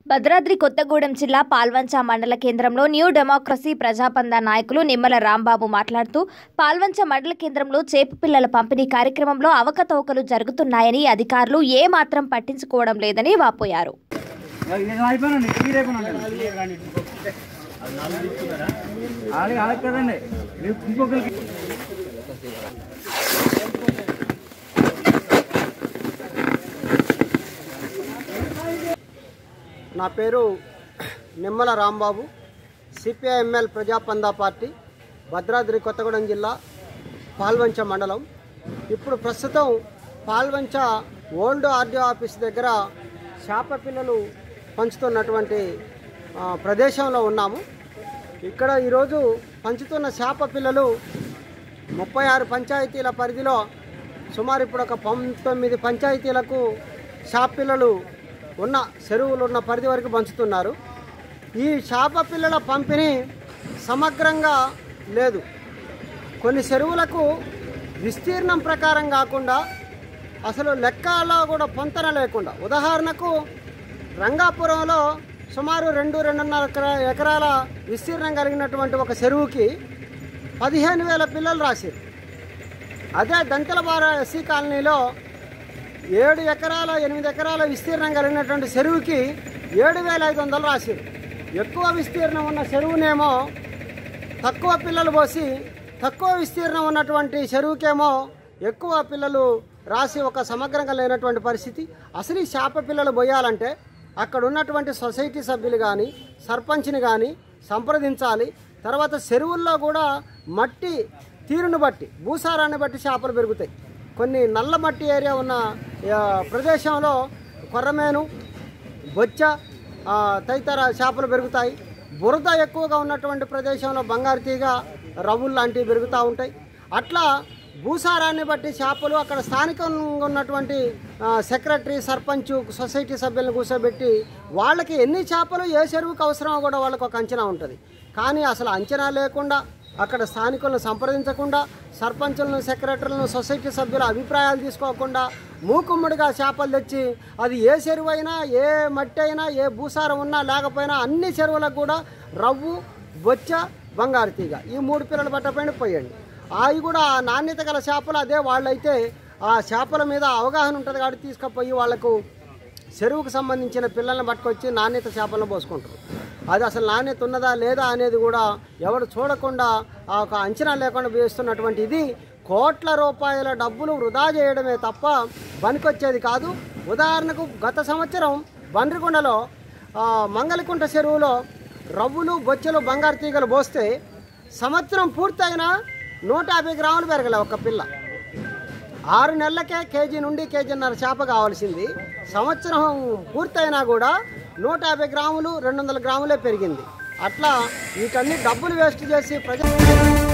భద్రాద్రి కొత్తగూడెం జిల్లా పాల్వంచ మండల కేంద్రంలో న్యూ డెమోక్రసీ ప్రజాపంద నాయకులు నిమ్మల రాంబాబు మాట్లాడుతూ పాల్వంచ మండల కేంద్రంలో చేపు పిల్లల పంపిణీ కార్యక్రమంలో అవకతవకలు జరుగుతున్నాయని అధికారులు ఏ మాత్రం పట్టించుకోవడం లేదని వాపోయారు అయిపోయినండి క్లియర్ అయిపోయినండి ఆడి ఆడ కదండి ఇంకొకరికి నా పేరు నిమ్మల రాంబాబు సిపిఐఎంఎల్ ప్రజాపందా పార్టీ భద్రాద్రి కొత్తగూడెం జిల్లా పాల్వంచ మండలం ఇప్పుడు ప్రస్తుతం పాల్వంచ ఓల్డ్ ఆర్డీఓ ఆఫీస్ దగ్గర చేప పిల్లలు పంచుతున్నటువంటి ఆ, ప్రదేశంలో ఉన్నాము ఇక్కడ ఈరోజు పంచుతున్న చేప పిల్లలు ముప్పై ఆరు పంచాయతీల పరిధిలో సుమారు ఇప్పుడు ఒక పంతొమ్మిది పంచాయతీలకు షాప్ పిల్లలు ఉన్న చెరువులు ఉన్న పరిధి వరకు పంచుతున్నారు ఈ చేప పిల్లల పంపిణీ సమగ్రంగా లేదు కొన్ని చెరువులకు విస్తీర్ణం ప్రకారం కాకుండా అసలు లెక్కలో కూడా పొంతన లేకుండా ఉదాహరణకు రంగాపురంలో సుమారు రెండు రెండున్నర ఎకరా- ఎకరాల విస్తీర్ణం కలిగినటువంటి ఒక చెరువుకి పదిహేను వేల పిల్లలు రాశారు అదే దంతలబార ఎస్సీ కాలనీలో ఏడు ఎకరాల ఎనిమిది ఎకరాల విస్తీర్ణం కలిగినటువంటి చెరువుకి ఏడు వేల ఐదు వందలు రాశారు ఎక్కువ విస్తీర్ణం ఉన్న చెరువునేమో తక్కువ పిల్లలు పోసి తక్కువ విస్తీర్ణం ఉన్నటువంటి చెరువుకేమో ఎక్కువ పిల్లలు రాసి ఒక సమగ్రంగా లేనటువంటి పరిస్థితి అసలు ఈ చేప పిల్లలు పోయాలంటే అక్కడ ఉన్నటువంటి సొసైటీ సభ్యులు కానీ సర్పంచ్ని కానీ సంప్రదించాలి తర్వాత చెరువుల్లో కూడా మట్టి తీరును బట్టి భూసారాన్ని బట్టి చేపలు పెరుగుతాయి కొన్ని నల్ల మట్టి ఏరియా ఉన్న ఆ, ప్రదేశంలో కొర్రమేను బొచ్చ ఆ, తదితర చేపలు పెరుగుతాయి బురద ఎక్కువగా ఉన్నటువంటి ప్రదేశంలో బంగారు తీగ రవ్వులు లాంటివి పెరుగుతూ ఉంటాయి అట్లా భూసారాన్ని బట్టి చేపలు అక్కడ స్థానికంగా ఉన్నటువంటి ఆ, సెక్రటరీ సర్పంచ్ సొసైటీ సభ్యులను కూర్చోబెట్టి వాళ్ళకి ఎన్ని చేపలు ఏ చెరువుకు అవసరమో కూడా వాళ్ళకి ఒక అంచనా ఉంటుంది కానీ అసలు అంచనా లేకుండా అక్కడ స్థానికులను సంప్రదించకుండా సర్పంచులను సెక్రటరీలను సొసైటీ సభ్యుల అభిప్రాయాలు తీసుకోకుండా మూకుమ్మడిగా చేపలు తెచ్చి అది ఏ చెరువు అయినా ఏ మట్టి అయినా ఏ భూసారం ఉన్నా లేకపోయినా అన్ని చెరువులకు కూడా రవ్వు బొచ్చ బంగారు తీగ ఈ మూడు పిల్లలు పట్టపైన పోయండి అవి కూడా ఆ నాణ్యత గల చేపలు అదే వాళ్ళైతే ఆ చేపల మీద అవగాహన ఉంటుంది కాబట్టి తీసుకుపోయి వాళ్ళకు చెరువుకు సంబంధించిన పిల్లల్ని పట్టుకొచ్చి నాణ్యత చేపలను పోసుకుంటారు అది అసలు నాణ్యత ఉన్నదా లేదా అనేది కూడా ఎవరు చూడకుండా ఆ ఒక అంచనా లేకుండా వేస్తున్నటువంటి ఇది కోట్ల రూపాయల డబ్బులు వృధా చేయడమే తప్ప పనికొచ్చేది కాదు ఉదాహరణకు గత సంవత్సరం బండ్రికొండలో ఆ, మంగళకుంట చెరువులో రవ్వులు బొచ్చెలు బంగారు తీగలు పోస్తే సంవత్సరం పూర్తయినా నూట యాభై గ్రాములు పెరగలే ఒక పిల్ల ఆరు నెలలకే కేజీ నుండి కేజీన్నర చేప కావాల్సింది సంవత్సరం పూర్తయినా కూడా నూట యాభై గ్రాములు రెండు వందల గ్రాములే పెరిగింది అట్లా వీటన్ని డబ్బులు వేస్ట్ చేసి ప్రజా